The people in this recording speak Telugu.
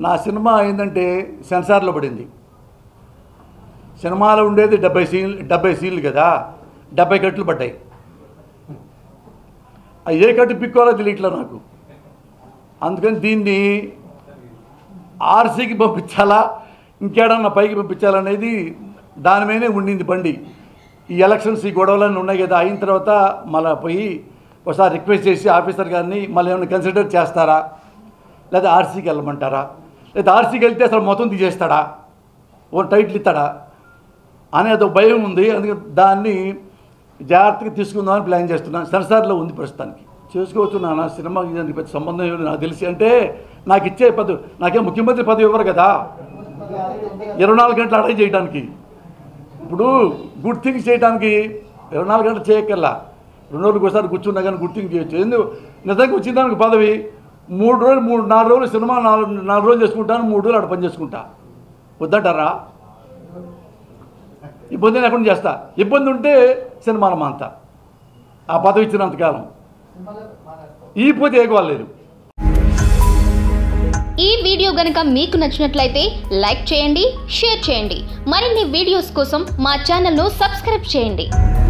నా సినిమా ఏంటంటే సెన్సార్లో పడింది సినిమాలో ఉండేది డెబ్బై సీన్ డెబ్బై సీన్లు కదా డెబ్బై కట్లు పడ్డాయి ఆ ఏ కట్టు పిక్కోవాలో తెలియట్లే నాకు అందుకని దీన్ని ఆర్సీకి పంపించాలా ఇంకేడన్నా పైకి పంపించాలనేది దాని మీదే ఉండింది బండి ఈ ఎలక్షన్స్ ఈ గొడవలన్నీ ఉన్నాయి కదా అయిన తర్వాత మళ్ళీ పోయి ఒకసారి రిక్వెస్ట్ చేసి ఆఫీసర్ గారిని మళ్ళీ ఏమైనా కన్సిడర్ చేస్తారా లేదా ఆర్సీకి వెళ్ళమంటారా లేదా ఆర్సీకి వెళ్తే అసలు మొత్తం తీసేస్తాడా ఓ టైటిల్ ఇస్తాడా అనేది ఒక భయం ఉంది అందుకే దాన్ని జాగ్రత్తగా తీసుకుందామని ప్లాన్ చేస్తున్నాను సెన్సార్లో ఉంది ప్రస్తుతానికి చేసుకోవచ్చు నాన్న సినిమాకి దానికి పెద్ద సంబంధం ఏమి లేదు నాకు తెలిసి అంటే నాకు ఇచ్చే పదవి నాకేం ముఖ్యమంత్రి పదవి ఇవ్వరు కదా ఇరవై నాలుగు గంటలు అడగ చేయడానికి ఇప్పుడు గుడ్ థింగ్స్ చేయడానికి ఇరవై నాలుగు గంటలు చేయక్కర్లా రెండు రోజులకు ఒకసారి కూర్చున్నా కానీ గుడ్ థింగ్ చేయొచ్చు ఎందుకు నిజంగా వచ్చిన దానికి పదవి మూడు రోజులు మూడు నాలుగు రోజులు సినిమా నాలుగు నాలుగు రోజులు చేసుకుంటాను మూడు రోజులు అక్కడ పని చేసుకుంటా వద్దంటారా ఇబ్బంది లేకుండా చేస్తా ఇబ్బంది ఉంటే సినిమాల మాంతా ఆ పదవి ఇచ్చినంతకాలం ఈ పోతే ఏగవాలేదు ఈ వీడియో గనుక మీకు నచ్చినట్లయితే లైక్ చేయండి షేర్ చేయండి మరిన్ని వీడియోస్ కోసం మా ఛానల్ను సబ్స్క్రైబ్ చేయండి